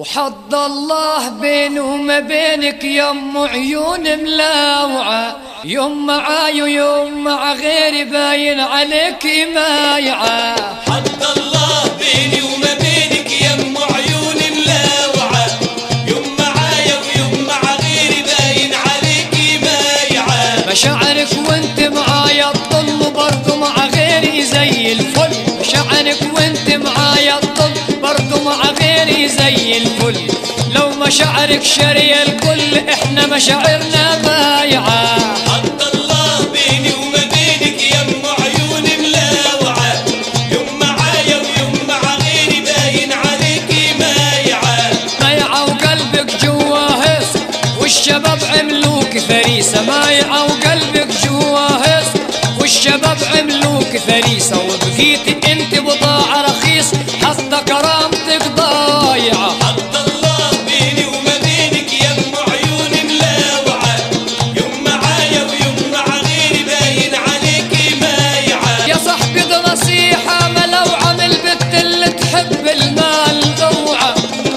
وحض الله بيني وما بينك يم عيون ملاوعة يوم معاي ويوم مع غيري باين عليك مايعة حض الله بيني وما بينك يم عيون ملاوعة يوم معايا ويوم مع غيري باين عليكي مايعة مشاعرك وانت معايا الظل برضو مع غيري زي الفل مشاعرك وانت معايا الظل برضو مع غيري زي الفل لو مشاعرك شارية الكل احنا مشاعرنا بايعة حض الله بيني وما بينك يم عيون ملاوعة يوم معايا ويوم مع غيري باين عليكي مايعة مايعة وقلبك جوا هس والشباب عملوك فريسة مايعة وقلبك جوا هس والشباب عملوك فريسة وبقيتي انت بضاعة رخيص حتى كرامتك ضايعة حض الله بيني وما بينك يم عيون ملاوعة يوم معايا ويوم مع غيري باين عليكي مايعة يا صاحبي ده نصيحة ما لو عمل بنت اللي تحب المال اوعى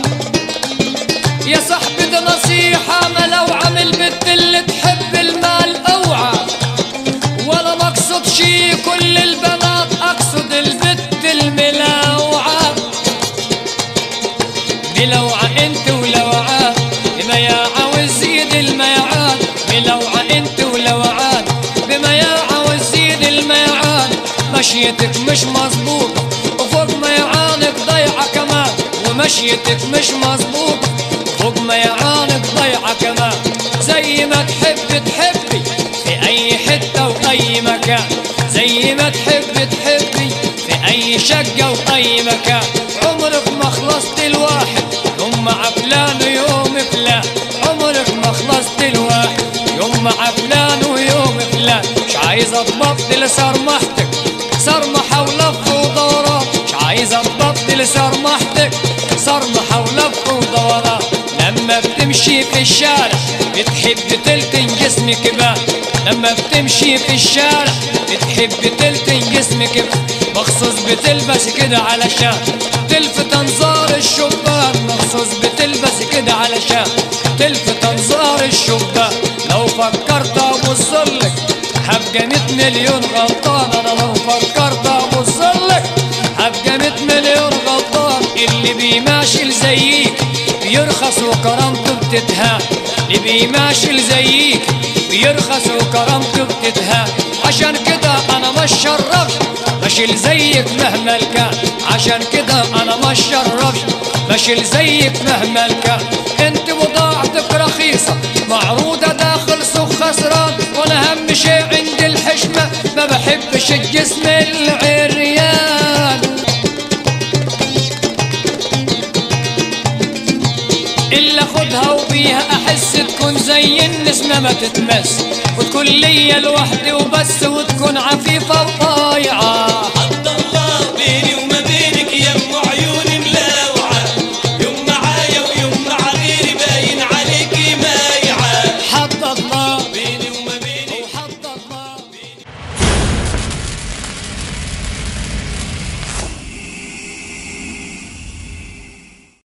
يا صاحبي ده نصيحة ما لو عمل بنت اللي تحب المال اوعى ولا مقصد شي كل البنات اقصد البت الملاوعة ملوعة انت ولوعان بمياعة وزيد الميعان ملوعة انت ولوعان بمياعة وزيد الميعان مشيتك مش مظبوطة وفوق ميعانك ضيعة كمان ومشيتك مش مظبوطة فوق ميعانك ضيعة كمان زي ما تحب تحبي في اي حتة واي مكان زي ما تحب تحبي في اي شقة واي مكان عمرك ما خلصت الواحد يوم مع فلان ويوم فلان عمرك ما خلصت الواحد يوم مع فلان ويوم فلان مش عايزة تبطل سرمحتك سرمحة ولف ودوران مش عايزة تبطل سرمحتك سرمحة ولف ودوران لما بتمشي في الشارع بتحب تلتن جسمك بان لما بتمشي في الشارع بتحب تلتن جسمك بان مخصوص بتلبس كده علشان تلفت انظار الشبان مخصوص بتلبس كده علشان تلفت انظار الشبان لو فكرت ابصلك هبقى 100 مليون غلطان انا لو فكرت ابصلك هبقى 100 مليون غلطان اللي بيماشي زيك بيرخص وكرامته بتتهان اللي بيماشي زيك بيرخص وكرامته بتتهان عشان كده انا ما شرفش ماشي زيك مهما كان عشان كده انا ما شرفش ماشي زيك مهما كان انت بضاعتك رخيصة معروضة داخل سوق خسران وانا اهم شيء عندي الحشمة ما بحبش الجسم العريان إلا خدها وبيها أحس تكون زي النسمة ما تتمس وتكون ليا لوحدي وبس وتكون عفيفة وطايعة حض